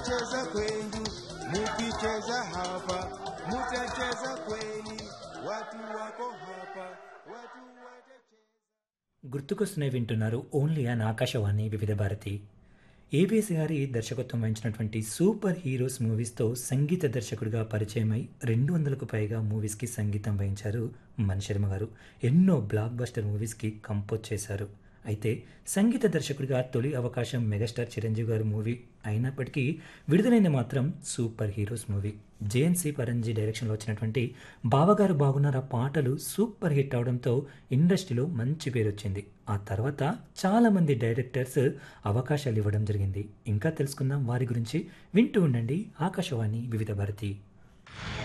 mutacheza kweli, mukicheza hapa mutacheza kweli, watu wako hapa, watu watacheza. గుర్తుకొస్తున్నాయి వింటున్నారు only an Akashvani వివిధ Bharati ABS గారి దర్శకత్వం వహించినటువంటి సూపర్ హీరోస్ మూవీస్తో సంగీత దర్శకుడిగా పరిచయమై రెండు వందలకు పైగా మూవీస్కి సంగీతం వహించారు మణిశర్మ గారు ఎన్నో బ్లాక్ బస్టర్ మూవీస్కి కంపోజ్ చేశారు అయితే సంగీత దర్శకుడిగా తొలి అవకాశం మెగాస్టార్ చిరంజీవి గారి మూవీ అయినప్పటికీ విడుదలైన మాత్రం సూపర్ హీరోస్ మూవీ జేఎన్సీ పరంజీ డైరెక్షన్లో వచ్చినటువంటి బావగారు బాగున్నారా పాటలు సూపర్ హిట్ అవడంతో ఇండస్ట్రీలో మంచి పేరు వచ్చింది ఆ తర్వాత చాలామంది డైరెక్టర్స్ అవకాశాలు ఇవ్వడం జరిగింది ఇంకా తెలుసుకుందాం వారి గురించి వింటూ ఉండండి ఆకాశవాణి వివిధ భారతి